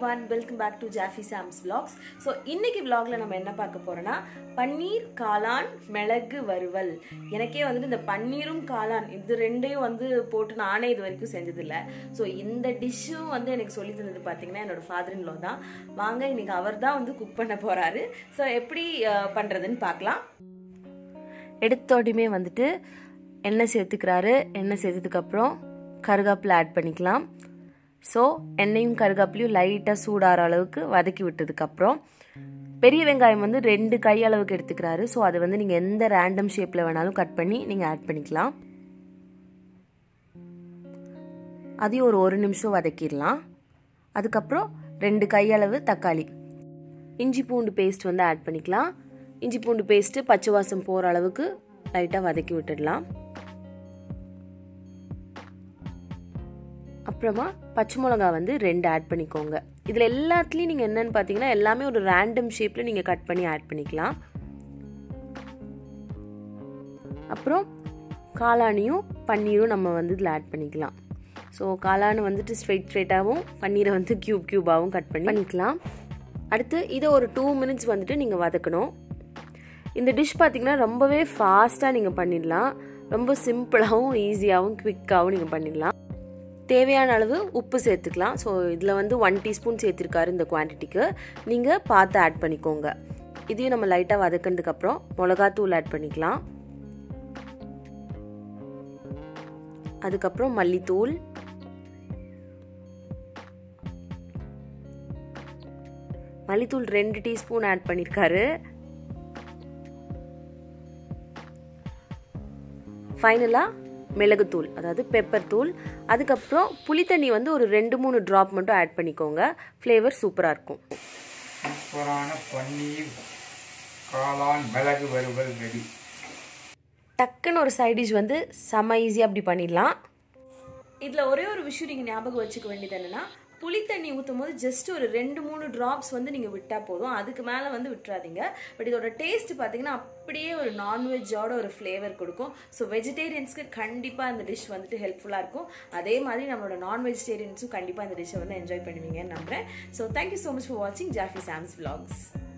one welcome back to Jaffy Sam's vlogs so இன்னைக்கு vlogல நம்ம என்ன பார்க்க போறோம்னா பன்னீர் காளான் மிளகு வறுவல் எனக்கே வந்துட்டு இந்த பன்னீரும் காளான் இது ரெண்டையும் வந்து போட்டு நானே இது வரைக்கும் செஞ்சதில்ல ஸோ இந்த டிஷ்ஷும் வந்து எனக்கு சொல்லி தந்தது பார்த்தீங்கன்னா என்னோட ஃபாதர் இன் லோ தான் வாங்க இன்னைக்கு அவர் தான் வந்து குக் பண்ண போறாரு ஸோ எப்படி அஹ், பண்றதுன்னு பார்க்கலாம் எடுத்தோடையுமே வந்துட்டு எண்ணெய் சேர்த்துக்கிறாரு எண்ணெய் சேர்த்ததுக்கப்புறம் கருகாப்பில் ஆட் பண்ணிக்கலாம் ஸோ எண்ணெயும் கருகாப்பிலையும் லைட்டாக சூடாகிற அளவுக்கு வதக்கி விட்டதுக்கப்புறம் பெரிய வெங்காயம் வந்து ரெண்டு கை அளவுக்கு எடுத்துக்கிறாரு ஸோ அதை வந்து நீங்கள் எந்த ரேண்டம் ஷேப்பில் வேணாலும் கட் பண்ணி நீங்கள் ஆட் பண்ணிக்கலாம் அதையும் ஒரு ஒரு நிமிஷம் வதக்கிடலாம் அதுக்கப்புறம் ரெண்டு கையளவு தக்காளி இஞ்சி பூண்டு பேஸ்ட் வந்து ஆட் பண்ணிக்கலாம் இஞ்சி பூண்டு பேஸ்ட்டு பச்சை வாசம் போகிற அளவுக்கு லைட்டாக வதக்கி விட்டுடலாம் அப்புறமா பச்சை மிளகா வந்து ரெண்டு ஆட் பண்ணிக்கோங்க இதில் எல்லாத்துலேயும் நீங்கள் என்னென்னு பார்த்தீங்கன்னா எல்லாமே ஒரு ரேண்டம் ஷேப்பில் நீங்கள் கட் பண்ணி ஆட் பண்ணிக்கலாம் அப்புறம் காளானியும் பன்னீரும் நம்ம வந்து இதில் ஆட் பண்ணிக்கலாம் ஸோ காளான் வந்துட்டு ஸ்ட்ரெயிட் ஸ்ட்ரெயிட்டாகவும் பன்னீரை வந்து க்யூப் க்யூபாகவும் கட் பண்ணி பண்ணிக்கலாம் அடுத்து இதை ஒரு டூ மினிட்ஸ் வந்துட்டு நீங்கள் வதக்கணும் இந்த டிஷ் பார்த்தீங்கன்னா ரொம்பவே ஃபாஸ்ட்டாக நீங்கள் பண்ணிடலாம் ரொம்ப சிம்பிளாகவும் ஈஸியாகவும் குவிக்காகவும் நீங்கள் பண்ணிடலாம் தேவையான அளவு உப்பு சேர்த்துக்கலாம் ஸோ இதில் வந்து ஒன் டீஸ்பூன் சேர்த்துருக்காரு இந்த குவான்டிட்டிக்கு நீங்கள் பார்த்து ஆட் பண்ணிக்கோங்க இதையும் நம்ம லைட்டாக வதக்கினதுக்கப்புறம் மிளகாத்தூள் ஆட் பண்ணிக்கலாம் அதுக்கப்புறம் மல்லித்தூள் மல்லித்தூள் ரெண்டு டீஸ்பூன் ஆட் பண்ணியிருக்காரு ஃபைனலாக மிளகுத்தூள் அதாவது பெப்பர் தூள் அதுக்கப்புறம் புளித்தண்ணி வந்து ஒரு ரெண்டு மூணு ட்ராப் மட்டும் ஆட் பண்ணிக்கோங்க ஃப்ளேவர் சூப்பராக இருக்கும் சூப்பரான பன்னீர் காளான் மிளகு வறுவல் ரெடி டக்குன்னு ஒரு சைட் டிஷ் வந்து செம்ம ஈஸியாக அப்படி பண்ணிடலாம் இதில் ஒரே ஒரு விஷயம் நீங்கள் ஞாபகம் வச்சுக்க வேண்டியது என்னென்னா புளி தண்ணி ஊற்றும் போது ஜஸ்ட் ஒரு ரெண்டு மூணு ட்ராப்ஸ் வந்து நீங்கள் விட்டால் போதும் அதுக்கு மேலே வந்து விட்டுறாதீங்க பட் இதோட டேஸ்ட் பார்த்தீங்கன்னா அப்படியே ஒரு நான்வெஜ்ஜோட ஒரு ஃப்ளேவர் கொடுக்கும் ஸோ வெஜிடேரியன்ஸ்க்கு கண்டிப்பாக இந்த டிஷ் வந்துட்டு ஹெல்ப்ஃபுல்லாக இருக்கும் அதே மாதிரி நம்மளோட நான் வெஜிடேரியன்ஸும் கண்டிப்பாக இந்த டிஷ்ஷை வந்து என்ஜாய் பண்ணுவீங்கன்னு நம்புறேன் so thank you so much for வாட்சிங் ஜாஃபி சாம்ஸ் vlogs